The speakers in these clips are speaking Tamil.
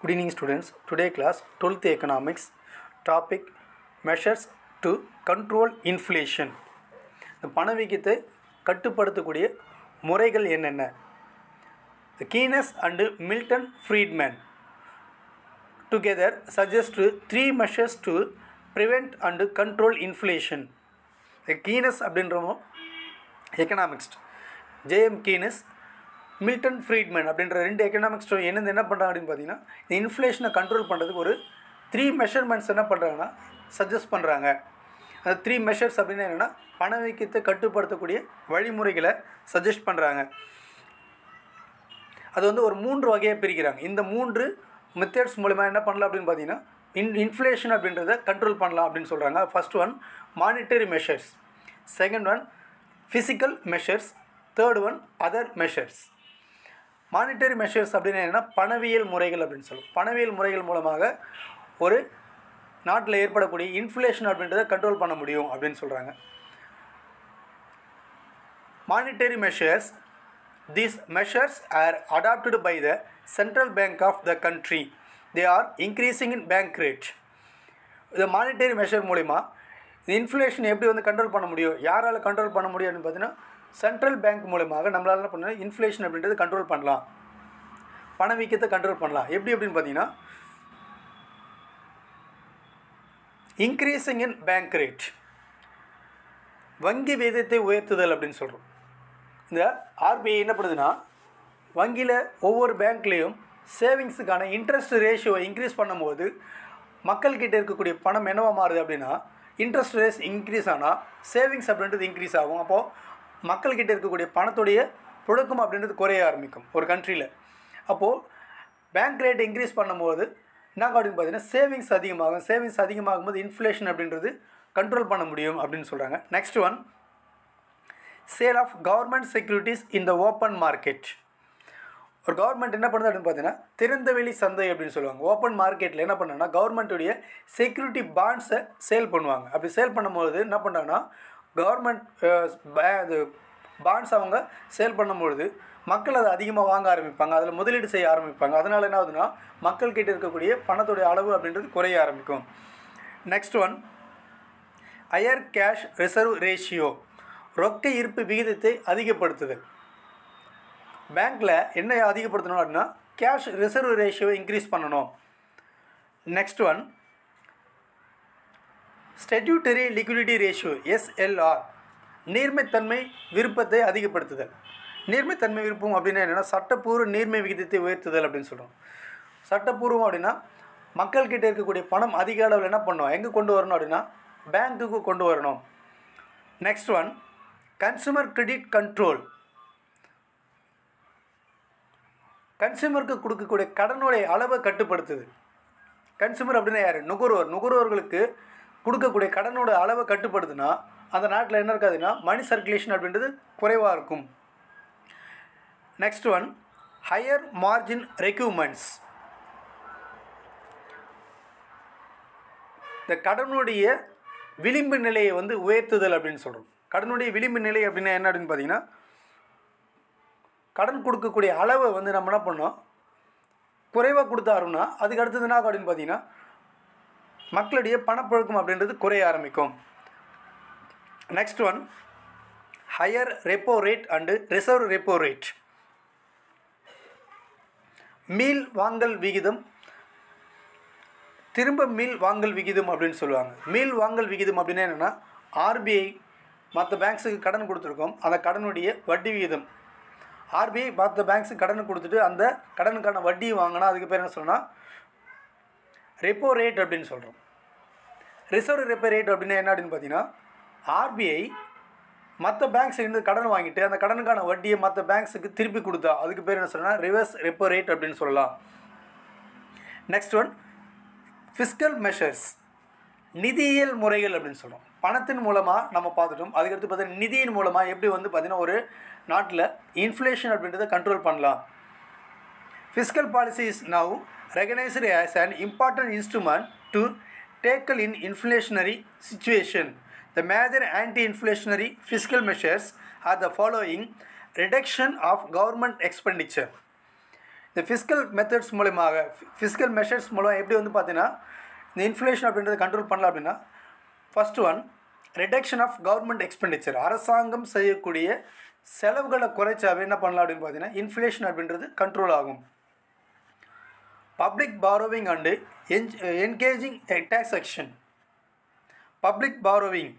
Good evening students. Today class 12th economics topic measures to control inflation. இந்த பணவீக்கத்தை கட்டுப்படுத்தக்கூடிய முறைகள் என்னென்ன The Keynes and Milton Friedman together suggest three measures to prevent and control inflation. The Keynes அப்படின்றவங்க economist JM Keynes Milton Friedman அப்படின்ற ரெண்டு எக்கனாமிக்ஸ் என்னது என்ன பண்ணுறாங்க அப்படின்னு பார்த்தீங்கன்னா இந்த இன்ஃப்ளேஷனை கண்ட்ரோல் பண்ணுறதுக்கு ஒரு த்ரீ மெஷர்மெண்ட்ஸ் என்ன பண்ணுறாங்கன்னா சஜஸ்ட் பண்ணுறாங்க அந்த த்ரீ மெஷர்ஸ் அப்படின்னு என்னென்னா பணவீக்கத்தை கட்டுப்படுத்தக்கூடிய வழிமுறைகளை சஜஸ்ட் பண்ணுறாங்க அது வந்து ஒரு மூன்று வகையாக பிரிக்கிறாங்க இந்த மூன்று மெத்தட்ஸ் மூலிமா என்ன பண்ணலாம் அப்படின்னு பார்த்தீங்கன்னா இன் இன்ஃப்ளேஷன் அப்படின்றத கண்ட்ரோல் பண்ணலாம் அப்படின்னு சொல்கிறாங்க first one monetary measures second one physical measures third one other measures monetary measures அப்படின்னு என்னென்னா பணவியல் முறைகள் அப்படின்னு சொல்லுவோம் பணவியல் முறைகள் மூலமாக ஒரு நாட்டில் ஏற்படக்கூடிய இன்ஃப்ளேஷன் அப்படின்றத கண்ட்ரோல் பண்ண முடியும் அப்படின்னு சொல்கிறாங்க monetary measures these measures are adopted by the central bank of the country they are increasing in bank rate இந்த மானிட்டரி மெஷர் மூலிமா இந்த இன்ஃப்ளேஷன் எப்படி வந்து கண்ட்ரோல் பண்ண முடியும் யாரால் கண்ட்ரோல் பண்ண முடியும் அப்படின்னு பார்த்தீங்கன்னா சென்ட்ரல் பேங்க் மூலமாக நம்மளால் என்ன பண்ணலாம் இன்ஃப்ளேஷன் அப்படின்றது கண்ட்ரோல் பண்ணலாம் பணவீக்கத்தை கண்ட்ரோல் பண்ணலாம் எப்படி அப்படின்னு பார்த்தீங்கன்னா இன்க்ரீஸிங் இன் பேங்க் ரேட் வங்கி வீதத்தை உயர்த்துதல் அப்படின்னு சொல்கிறோம் இந்த ஆர்பிஐ என்ன பண்ணுதுன்னா வங்கியில் ஒவ்வொரு பேங்க்லேயும் சேவிங்ஸுக்கான இன்ட்ரெஸ்ட் ரேஷியோவை இன்க்ரீஸ் பண்ணும்போது மக்கள்கிட்ட இருக்கக்கூடிய பணம் என்னவா மாறுது அப்படின்னா இன்ட்ரெஸ்ட் ரேஸ் இன்க்ரீஸ் ஆனால் சேவிங்ஸ் அப்படின்றது இன்க்ரீஸ் ஆகும் அப்போது மக்கள்கிட்ட இருக்கக்கூடிய பணத்துடைய புழக்கம் அப்படின்றது குறைய ஆரம்பிக்கும் ஒரு கண்ட்ரியில் அப்போது பேங்க் ரேட் இன்க்ரீஸ் பண்ணும்போது என்ன அப்படின்னு பார்த்தீங்கன்னா சேவிங்ஸ் அதிகமாகும் சேவிங்ஸ் அதிகமாகும் போது இன்ஃப்ளேஷன் அப்படின்றது கண்ட்ரோல் பண்ண முடியும் அப்படின்னு சொல்கிறாங்க next one sale of government securities in the open market ஒரு கவர்மெண்ட் என்ன பண்ணுது அப்படின்னு பார்த்தீங்கன்னா திறந்தவெளி சந்தை அப்படின்னு சொல்லுவாங்க ஓப்பன் மார்க்கெட்டில் என்ன பண்ணாங்கன்னா கவர்மெண்ட்டுடைய செக்யூரிட்டி பாண்ட்ஸை சேல் பண்ணுவாங்க அப்படி சேல் பண்ணும்போது என்ன பண்ணுறாங்கன்னா கவர்மெண்ட் அது பாண்ட்ஸ் அவங்க சேல் பண்ணும்பொழுது மக்கள் அதை அதிகமாக வாங்க ஆரம்பிப்பாங்க அதில் முதலீடு செய்ய ஆரம்பிப்பாங்க அதனால் என்ன ஆகுதுன்னா மக்கள்கிட்ட இருக்கக்கூடிய பணத்துடைய அளவு அப்படின்றது குறைய ஆரம்பிக்கும் next one higher cash reserve ratio ரொக்க இருப்பு விகிதத்தை அதிகப்படுத்துதல் பேங்க்கில் என்ன அதிகப்படுத்தணும் அப்படின்னா கேஷ் ரிசர்வ் ரேஷியோவை இன்க்ரீஸ் பண்ணணும் next one statutory liquidity ratio SLR நீர்மைத்தன்மை விருப்பத்தை அதிகப்படுத்துதல் நீர்மைத்தன்மை விருப்பம் அப்படின்னா என்னென்னா சட்டப்பூர்வ நீர்மை விகிதத்தை உயர்த்துதல் அப்படின்னு சொல்கிறோம் சட்டப்பூர்வம் அப்படின்னா மக்கள்கிட்ட இருக்கக்கூடிய பணம் அதிக அளவில் என்ன பண்ணணும் எங்கே கொண்டு வரணும் அப்படின்னா பேங்க்குக்கு கொண்டு வரணும் next one consumer credit control கன்சூமருக்கு கொடுக்கக்கூடிய கடனுடைய அளவை கட்டுப்படுத்துது கன்சூமர் அப்படின்னா யார் நுகர்வோர் நுகர்வோர்களுக்கு கொடுக்கக்கூடிய கடனோட அளவை கட்டுப்படுத்துனா அந்த நாட்டில் என்ன இருக்காதுன்னா மணி சர்க்குலேஷன் அப்படின்றது குறைவாக இருக்கும் next one higher margin requirements இந்த கடனுடைய விளிம்பு நிலையை வந்து உயர்த்துதல் அப்படின்னு சொல்கிறோம் கடனுடைய விளிம்பு நிலை அப்படின்னா என்ன அப்படின்னு பார்த்தீங்கன்னா கடன் கொடுக்கக்கூடிய அளவை வந்து நம்ம என்ன பண்ணோம் குறைவாக கொடுத்தாருன்னா அதுக்கு அடுத்தது என்ன அப்படின்னு பார்த்தீங்கன்னா மக்களுடைய பணப்புழக்கம் அப்படின்றது குறைய ஆரம்பிக்கும் next one higher repo rate and reserve repo rate மீள் வாங்கல் விகிதம் திரும்ப மீள் வாங்கல் விகிதம் அப்படின்னு சொல்லுவாங்க மீள் வாங்கல் விகிதம் அப்படின்னா என்னென்னா ஆர்பிஐ மற்ற பேங்க்ஸுக்கு கடன் கொடுத்துருக்கோம் அந்த கடனுடைய வட்டி விகிதம் ஆர்பிஐ மற்ற பேங்க்ஸுக்கு கடன் கொடுத்துட்டு அந்த கடனுக்கான வட்டி வாங்கினா அதுக்கு பேர் என்ன சொல்லணும்னா ரெப்போ ரேட் அப்படின்னு சொல்கிறோம் ரிசர்வ் ரெப்போ ரேட் அப்படின்னா என்ன அப்படின்னு பார்த்தீங்கன்னா ஆர்பிஐ மற்ற பேங்க்ஸ்லேருந்து கடன் வாங்கிட்டு அந்த கடனுக்கான வட்டியை மற்ற பேங்க்ஸுக்கு திருப்பி கொடுத்தா அதுக்கு பேர் என்ன சொல்லணும்னா ரிவர்ஸ் ரெப்போ ரேட் அப்படின்னு சொல்லலாம் நெக்ஸ்ட் ஒன் ஃபிஸ்கல் மெஷர்ஸ் நிதியியல் முறைகள் அப்படின்னு சொல்கிறோம் பணத்தின் மூலமாக நம்ம பார்த்துட்டோம் அதுக்கடுத்து பார்த்தீங்கன்னா நிதியின் மூலமாக எப்படி வந்து பார்த்திங்கன்னா ஒரு நாட்டில் இன்ஃப்ளேஷன் அப்படின்றத கண்ட்ரோல் பண்ணலாம் fiscal policy is now recognised as an important instrument to tackle in inflationary situation the major anti inflationary fiscal measures are the following reduction of government expenditure இந்த ஃபிஸ்கல் மெத்தட்ஸ் மூலமாக ஃபிஸ்கல் மெஷர்ஸ் மூலம் எப்படி வந்து பார்த்தீங்கன்னா இந்த இன்ஃப்ளேஷன் அப்படின்றத கண்ட்ரோல் பண்ணலாம் அப்படின்னா first one reduction of government expenditure அரசாங்கம் செய்யக்கூடிய செலவுகளை குறைச்சாவே என்ன பண்ணலாம் அப்படின்னு பார்த்தீங்கன்னா இன்ஃப்ளேஷன் அப்படின்றது கண்ட்ரோல் ஆகும் public borrowing and engaging tax section public borrowing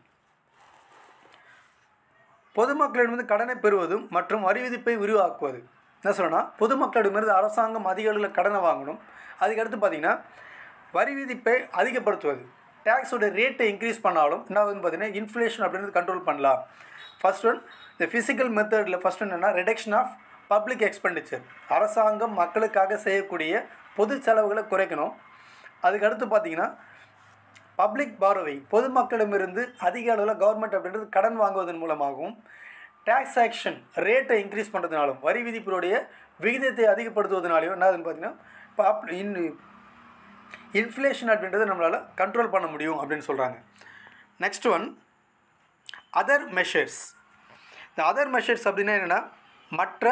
பொதுமக்களிடமிருந்து கடனை பெறுவதும் மற்றும் வரி விதிப்பை விரிவாக்குவது என்ன சொல்லணும்னா பொதுமக்களிடமிருந்து அரசாங்கம் அதிக அளவில் கடனை வாங்கணும் அதுக்கடுத்து பார்த்தீங்கன்னா வரி விதிப்பை அதிகப்படுத்துவது டேக்ஸோட ரேட்டை இன்க்ரீஸ் பண்ணாலும் என்ன ஆகுதுன்னு பார்த்தீங்கன்னா இன்ஃப்ளேஷன் அப்படின்றது கண்ட்ரோல் பண்ணலாம் ஃபர்ஸ்ட் ஒன் இந்த ஃபிசிக்கல் மெத்தடில் ஃபர்ஸ்ட் ஒன் என்னன்னா ரிடக்ஷன் ஆஃப் பப்ளிக் எக்ஸ்பெண்டிச்சர் அரசாங்கம் மக்களுக்காக செய்யக்கூடிய பொது செலவுகளை குறைக்கணும் அதுக்கடுத்து பார்த்தீங்கன்னா பப்ளிக் பாரோவிங் பொதுமக்களிடமிருந்து அதிக அளவில் கவர்மெண்ட் அப்படின்றது கடன் வாங்குவதன் மூலமாகவும் டேக்ஸ் ஆக்ஷன் ரேட்டை இன்க்ரீஸ் பண்ணுறதுனாலும் வரி விதிப்பினுடைய விகிதத்தை அதிகப்படுத்துவதனாலையும் என்ன ஆகுதுன்னு பார்த்தீங்கன்னா இப்போ அப் இன் இன்ஃப்ளேஷன் அப்படின்றத நம்மளால் கண்ட்ரோல் பண்ண முடியும் அப்படின்னு சொல்கிறாங்க நெக்ஸ்ட் ஒன் அதர் மெஷர்ஸ் இந்த அதர் மெஷர்ஸ் அப்படின்னா என்னென்னா மற்ற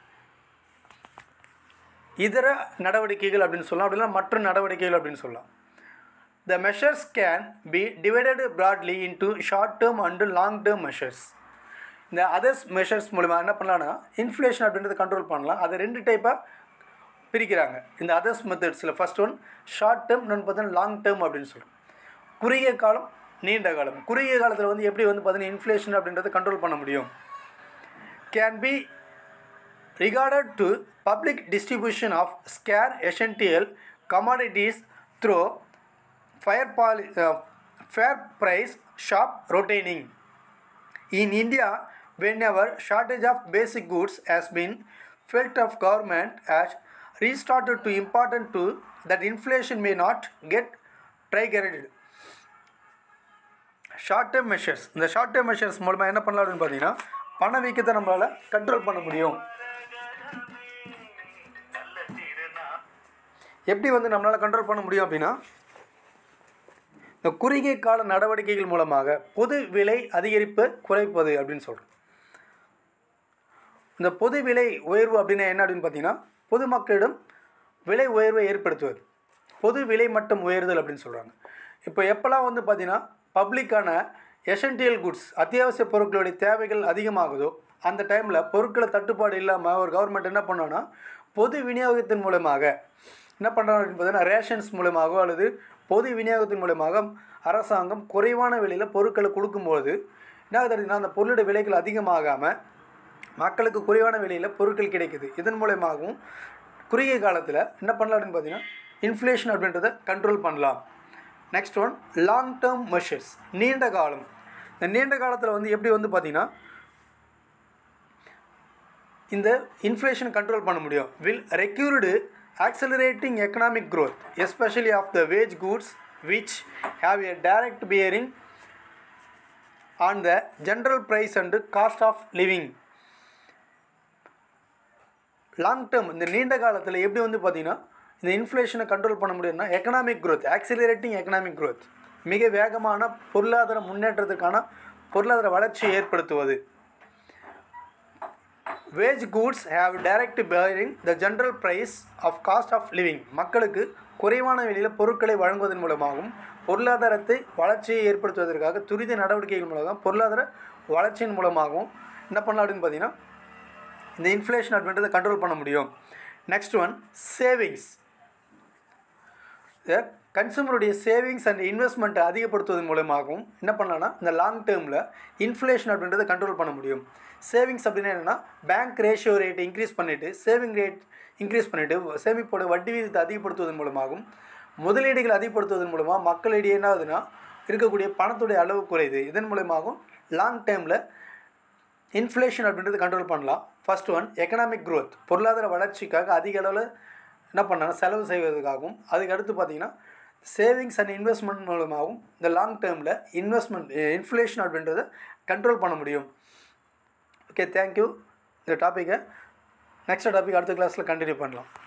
இதர நடவடிக்கைகள் அப்படின்னு சொல்லலாம் அப்படின்னா மற்ற நடவடிக்கைகள் அப்படின்னு சொல்லலாம் The measures can be divided broadly into short term and long term measures. இந்த அதர்ஸ் மெஷர்ஸ் மூலிமா என்ன பண்ணலாம்னா இன்ஃப்ளேஷன் அப்படின்றத கண்ட்ரோல் பண்ணலாம் அதை ரெண்டு டைப்பாக பிரிக்கிறாங்க இந்த அதர்ஸ் மெத்தட்ஸில் ஃபர்ஸ்ட் ஒன் ஷார்ட் டேர்ம் இன்னொன்று பார்த்தீங்கன்னா லாங் டேர்ம் அப்படின்னு சொல்கிறோம் குறுகிய காலம் நீண்ட காலம் குறுகிய காலத்தில் வந்து எப்படி வந்து பார்த்தீங்கன்னா இன்ஃப்ளேஷன் அப்படின்றத கண்ட்ரோல் பண்ண முடியும் can be regarded to public distribution of scarce essential commodities through fair, poli- uh, fair price shop rotating. In India, whenever shortage of basic goods has been felt of government has restarted to important to that inflation may not get triggered. Short term measures இந்த ஷார்ட் டேர்ம் மெஷர்ஸ் மூலமாக என்ன பண்ணலாம் அப்படின்னு பார்த்தீங்கன்னா பணவீக்கத்தை நம்மளால் கண்ட்ரோல் பண்ண முடியும் எப்படி வந்து நம்மளால் கண்ட்ரோல் பண்ண முடியும் அப்படின்னா இந்த குறுகிய கால நடவடிக்கைகள் மூலமாக பொது விலை அதிகரிப்பு குறைப்பது அப்படின்னு சொல்கிறோம் இந்த பொது விலை உயர்வு அப்படின்னா என்ன அப்படின்னு பார்த்தீங்கன்னா பொதுமக்களிடம் விலை உயர்வை ஏற்படுத்துவது பொது விலை மட்டம் உயர்தல் அப்படின்னு சொல்கிறாங்க இப்போ எப்போல்லாம் வந்து பார்த்தீங்கன்னா பப்ளிக்கான எசென்டியல் குட்ஸ் அத்தியாவசிய பொருட்களுடைய தேவைகள் அதிகமாகுதோ அந்த டைமில் பொருட்களை தட்டுப்பாடு இல்லாமல் ஒரு கவர்மெண்ட் என்ன பண்ணோன்னா பொது விநியோகத்தின் மூலமாக என்ன பண்ணுறாங்க அப்படின்னு பார்த்தீங்கன்னா ரேஷன்ஸ் மூலமாகவோ அல்லது பொது விநியோகத்தின் மூலமாக அரசாங்கம் குறைவான விலையில் பொருட்களை கொடுக்கும்போது என்ன ஆகுது அப்படின்னா அந்த பொருளுடைய விலைகள் அதிகமாகாமல் மக்களுக்கு குறைவான விலையில் பொருட்கள் கிடைக்குது இதன் மூலயமாகவும் குறுகிய காலத்தில் என்ன பண்ணலாம் அப்படின்னு பார்த்தீங்கன்னா இன்ஃப்ளேஷன் அப்படின்றத கண்ட்ரோல் பண்ணலாம் next one long term measures நீண்ட காலம் இந்த நீண்ட காலத்தில் வந்து எப்படி வந்து பார்த்தீங்கன்னா இந்த இன்ஃப்ளேஷன் கண்ட்ரோல் பண்ண முடியும் will required accelerating economic growth especially of the wage goods which have a direct bearing on the general price and cost of living long term இந்த நீண்ட காலத்தில் எப்படி வந்து பார்த்தீங்கன்னா இந்த இன்ஃப்ளேஷனை கண்ட்ரோல் பண்ண முடியும்னா economic growth accelerating economic growth மிக வேகமான பொருளாதார முன்னேற்றத்துக்கான பொருளாதார வளர்ச்சியை ஏற்படுத்துவது wage goods have direct bearing the general price of cost of living மக்களுக்கு குறைவான விலையில் பொருட்களை வழங்குவதன் மூலமாகவும் பொருளாதாரத்தை வளர்ச்சியை ஏற்படுத்துவதற்காக துரித நடவடிக்கைகள் மூலமாக பொருளாதார வளர்ச்சியின் மூலமாகவும் என்ன பண்ணலாம் அப்படின்னு பார்த்தீங்கன்னா இந்த இன்ஃப்ளேஷன் அப்படின்றத கண்ட்ரோல் பண்ண முடியும் நெக்ஸ்ட் ஒன் சேவிங்ஸ் கன்சூமருடைய சேவிங்ஸ் அண்ட் இன்வெஸ்ட்மெண்ட்டை அதிகப்படுத்துவதன் மூலமாகவும் என்ன பண்ணலாம்னா இந்த லாங் டேர்மில் இன்ஃப்ளேஷன் அப்படின்றத கண்ட்ரோல் பண்ண முடியும் சேவிங்ஸ் அப்படின்னா என்னென்னா பேங்க் ரேஷியோ ரேட்டை இன்க்ரீஸ் பண்ணிவிட்டு சேவிங் ரேட் இன்க்ரீஸ் பண்ணிவிட்டு சேமிப்போட வட்டி வீதத்தை அதிகப்படுத்துவதன் மூலமாகவும் முதலீடுகள் அதிகப்படுத்துவதன் மூலமாக மக்களிடையே என்ன ஆகுதுன்னா இருக்கக்கூடிய பணத்துடைய அளவு குறையுது இதன் மூலமாகவும் லாங் டைமில் இன்ஃப்ளேஷன் அப்படின்றது கண்ட்ரோல் பண்ணலாம் ஃபர்ஸ்ட் ஒன் எக்கனாமிக் growth பொருளாதார வளர்ச்சிக்காக அதிக அளவில் என்ன பண்ணாங்க செலவு செய்வதற்காகவும் அதுக்கு அடுத்து பார்த்தீங்கன்னா சேவிங்ஸ் அண்ட் இன்வெஸ்ட்மெண்ட் மூலமாகவும் இந்த லாங் டேர்மில் இன்வெஸ்ட்மெண்ட் இன்ஃப்ளேஷன் அப்படின்றத கண்ட்ரோல் பண்ண முடியும் ஓகே தேங்க்யூ இந்த டாப்பிக்கை நெக்ஸ்ட் டாபிக் அடுத்த கிளாஸில் கண்டினியூ பண்ணலாம்